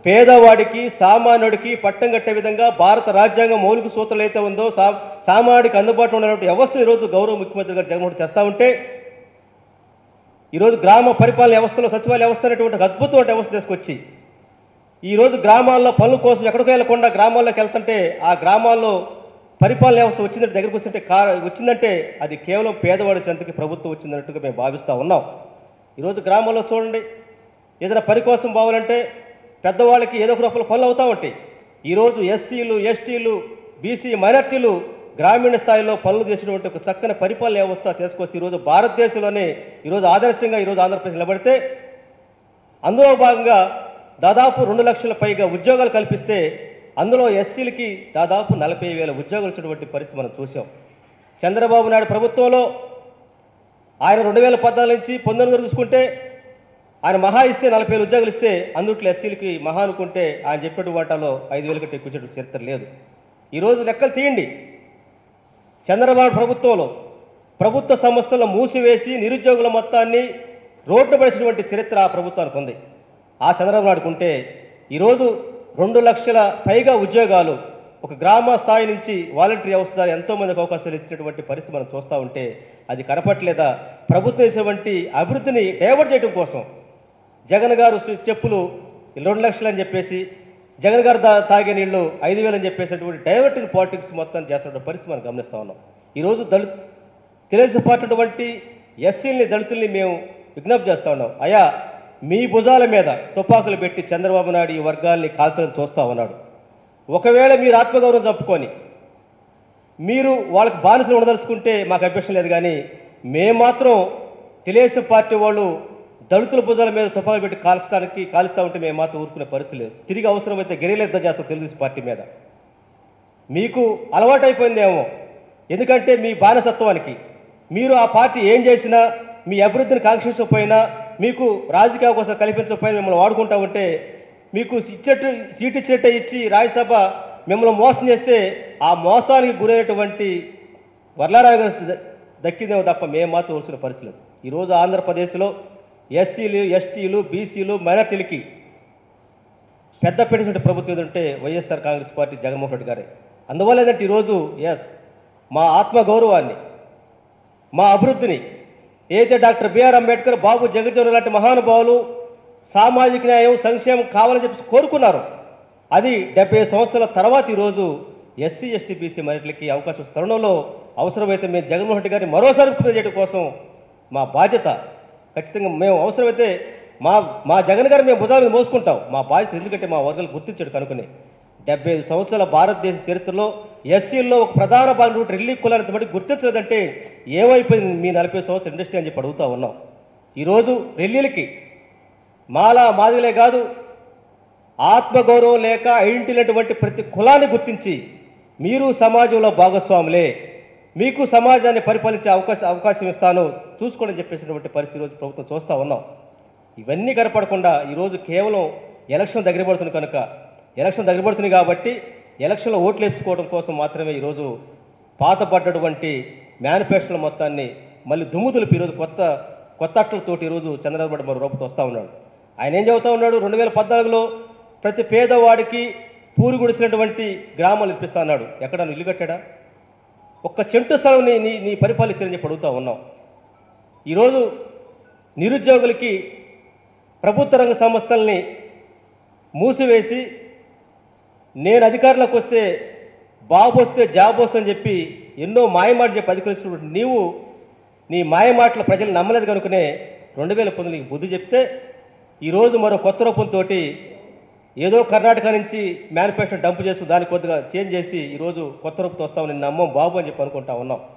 పేదవాడికి సామాన్యుడికి పట్టం కట్టే విధంగా భారత రాజ్యాంగం మౌలిక సూత్రాలు అయితే ఉందో సా సామాన్యుడికి అందుబాటులో ఉన్నటువంటి వ్యవస్థను ఈరోజు గౌరవ ముఖ్యమంత్రి గారు జగన్మోహన్ రెడ్డి తెస్తా ఉంటే ఈరోజు గ్రామ పరిపాలన వ్యవస్థలో సచివాలయ వ్యవస్థ అనేటువంటి ఒక అద్భుతమైన వ్యవస్థ తీసుకొచ్చి ఈరోజు గ్రామాల్లో పనుల కోసం ఎక్కడికి వెళ్ళకుండా గ్రామాల్లోకి వెళ్తుంటే ఆ గ్రామాల్లో పరిపాలన వ్యవస్థ వచ్చిందంటే దగ్గరికి వచ్చిందంటే కా వచ్చిందంటే అది కేవలం పేదవాడి సంతకి ప్రభుత్వం వచ్చిందన్నట్టుగా మేము భావిస్తూ ఉన్నాం ఈరోజు గ్రామాల్లో చూడండి ఏదైనా పని కోసం పోవాలంటే పెద్దవాళ్ళకి ఏదో ఒక రూపంలో పనులు అవుతా ఉంటాయి ఈరోజు ఎస్సీలు ఎస్టీలు బీసీ మైనార్టీలు గ్రామీణ స్థాయిలో పనులు చేసినటువంటి ఒక చక్కని పరిపాలన వ్యవస్థ తీసుకొస్తే ఈరోజు భారతదేశంలోనే ఈరోజు ఆదర్శంగా ఈరోజు ఆంధ్రప్రదేశ్ నిలబడితే అందులో భాగంగా దాదాపు రెండు లక్షల పైగా ఉద్యోగాలు కల్పిస్తే అందులో ఎస్సీలకి దాదాపు నలభై వేల ఉద్యోగాలు ఇచ్చినటువంటి పరిస్థితి మనం చూసాం చంద్రబాబు నాయుడు ప్రభుత్వంలో ఆయన రెండు వేల పద్నాలుగు నుంచి పంతొమ్మిది వరకు చూసుకుంటే ఆయన మహా ఇస్తే నలభై వేలు ఉద్యోగాలు ఇస్తే అందుట్లో ఎస్సీలకి మహా అనుకుంటే ఆయన చెప్పినట్టు వాటాలో ఐదు వేల కంటే ఎక్కువ ఇచ్చేటువంటి చరిత్ర లేదు ఈరోజు లెక్కలు తీయండి చంద్రబాబు ప్రభుత్వంలో ప్రభుత్వ సంస్థలను మూసివేసి నిరుద్యోగుల మొత్తాన్ని రోడ్డు పడిచినటువంటి చరిత్ర ఆ ప్రభుత్వానికి ఉంది ఆ చంద్రబాబు నాయుడుకు ఉంటే ఈరోజు రెండు లక్షల పైగా ఉద్యోగాలు ఒక గ్రామ స్థాయి నుంచి వాలంటీర్ వ్యవస్థ ద్వారా ఎంతో మందికి అవకాశాలు ఇచ్చినటువంటి పరిస్థితి మనం చూస్తూ ఉంటే అది కనపట్లేదా ప్రభుత్వం చేసేటువంటి అభివృద్ధిని డైవర్ట్ చేయడం కోసం జగన్ గారు సు- చెప్పులు రెండు లక్షలు అని చెప్పేసి జగన్ గారు దా- తాగే నీళ్లు ఐదు వేలు అని చెప్పేసినటువంటి డైవర్టింగ్ పాలిటిక్స్ మొత్తం చేస్తున్న పరిస్థితి మనం గమనిస్తూ ఉన్నాం ఈరోజు దళిత తెలుగుదేశం పార్టీ అటువంటి ఎస్సీల్ని దళితుల్ని మేము విజ్ఞప్తి చేస్తా ఉన్నాం అయా మీ భుజాల మీద తుపాకులు పెట్టి చంద్రబాబు నాయుడు ఈ వర్గాల్ని కాల్చడం చూస్తా ఉన్నాడు ఒకవేళ మీరు ఆత్మగౌరవం చంపుకొని మీరు వాళ్ళకి బానిసలు ఉండదలుచుకుంటే మాకు అభ్యర్థం లేదు కానీ మేము మాత్రం తెలుగుదేశం పార్టీ వాళ్ళు దళితుల భుజాల మీద తుపాకులు పెట్టి కాల్చడానికి కాలుస్తూ ఉంటే మేము మాత్రం ఊరుకునే పరిస్థితి లేదు తిరిగి అవసరమైతే గెరీల యుద్ధం చేస్తాం తెలుగుదేశం పార్టీ మీద మీకు అలవాటైపోయిందేమో ఎందుకంటే మీ బానిసత్వానికి మీరు ఆ పార్టీ ఏం చేసినా మీ అభివృద్ధిని కాంక్షించకపోయినా మీకు రాజకీయ అవకాశం కల్పించకపోయినా మిమ్మల్ని వాడుకుంటా ఉంటే మీకు ఇచ్చేట్టు సీట్ ఇచ్చినట్టే ఇచ్చి రాజ్యసభ మిమ్మల్ని మోసం చేస్తే ఆ మోసానికి గురైనటువంటి వర్లారావు గారు ద- దక్కిందేమో తప్ప మేము మాత్రం వచ్చిన పరిస్థితి లేదు ఈరోజు ఆంధ్రప్రదేశ్లో ఎస్సీలు ఎస్టీలు బీసీలు మైనార్టీలకి పెద్ద పెట్టినటువంటి ప్రభుత్వం ఏదంటే వైఎస్ఆర్ కాంగ్రెస్ పార్టీ జగన్మోహన్ రెడ్డి గారే అందువల్ల ఏంటంటే ఈరోజు ఎస్ మా ఆత్మ గౌరవాన్ని మా అభివృద్ధిని ఏదైతే డాక్టర్ బిఆర్ అంబేద్కర్ బాబు జగజ్జీవన్ లాంటి మహానుభావులు సామాజిక న్యాయం సంక్షేమం కావాలని చెప్పి కోరుకున్నారు అది డెబ్బై సంవత్సరాల తర్వాత ఈరోజు ఎస్సీ ఎస్టీ బీసీ మైనార్టీలకి అవకాశం ఇస్తున్న తరుణంలో అవసరమైతే మేము జగన్మోహన్ రెడ్డి గారిని మరోసారి ముఖ్యమంత్రి చేయడం కోసం మా బాధ్యత ఖచ్చితంగా మేము అవసరమైతే మా మా జగన్ గారు మేము భుజాల మీద మోసుకుంటాం మా బాధ్యత ఎందుకంటే మా వర్గాలు గుర్తించాడు కనుకుని డెబ్బై ఐదు సంవత్సరాల భారతదేశ చరిత్రలో ఎస్సీల్లో ఒక ప్రధాన భాగం రిల్లీ కులాన్ని బట్టి గుర్తించలేదంటే ఏమైపోయింది మీ నలభై సంవత్సరాల ఇండస్ట్రీ అని చెప్పి అడుగుతా ఉన్నాం ఈరోజు రెల్లీలకి మాలా మాదిలే కాదు ఆత్మగౌరవం లేక ఐడెంటినటువంటి ప్రతి కులాన్ని గుర్తించి మీరు సమాజంలో భాగస్వాములే మీకు సమాజాన్ని పరిపాలించే అవకాశం అవకాశం ఇస్తాను చూసుకోండి అని చెప్పేసినటువంటి పరిస్థితి ఈరోజు ప్రభుత్వం చూస్తూ ఉన్నాం ఇవన్నీ కనపడకుండా ఈరోజు కేవలం ఎలక్షన్ దగ్గర పడుతుంది కనుక ఎలక్షన్ దగ్గర పడుతుంది కాబట్టి ఎలక్షన్లో ఓట్లు వేసుకోవడం కోసం మాత్రమే ఈరోజు పాతపడ్డటువంటి మేనిఫెస్టోల మొత్తాన్ని మళ్ళీ దుమ్ము దులిపి ఈరోజు కొత్త కొత్త అట్లతోటి ఈరోజు చంద్రబాబు నాయుడు మరో రూపంతో వస్తూ ఉన్నాడు ఆయన ఏం చెబుతా ఉన్నాడు రెండు వేల పద్నాలుగులో ప్రతి పేదవాడికి పూరి గుడిసినటువంటి గ్రామాలు ఇప్పిస్తా అన్నాడు ఎక్కడ నువ్వు ఇల్లు కట్టాడా ఒక్క చెంటు స్థలం నీ నీ నీ పరిపాలించని చెప్పి అడుగుతా ఉన్నాం ఈరోజు నిరుద్యోగులకి ప్రభుత్వ రంగ సంస్థల్ని మూసివేసి నేను అధికారంలోకి వస్తే బాబు వస్తే జాబ్ వస్తుందని చెప్పి ఎన్నో మాయమాటలు చెప్పి అధికరించినటువంటి నీవు నీ మాయమాటలు ప్రజలు నమ్మలేదు కనుకనే రెండు వేల పంతొమ్మిదికి బుద్ధి చెప్తే ఈరోజు మరో కొత్త రూపంతో ఏదో కర్ణాటక నుంచి మేనిఫెస్టో డంప్ చేసి దాన్ని కొద్దిగా చేంజ్ చేసి ఈరోజు కొత్త రూపంతో వస్తామని నమ్మం బాబు అని చెప్పి అనుకుంటా ఉన్నాం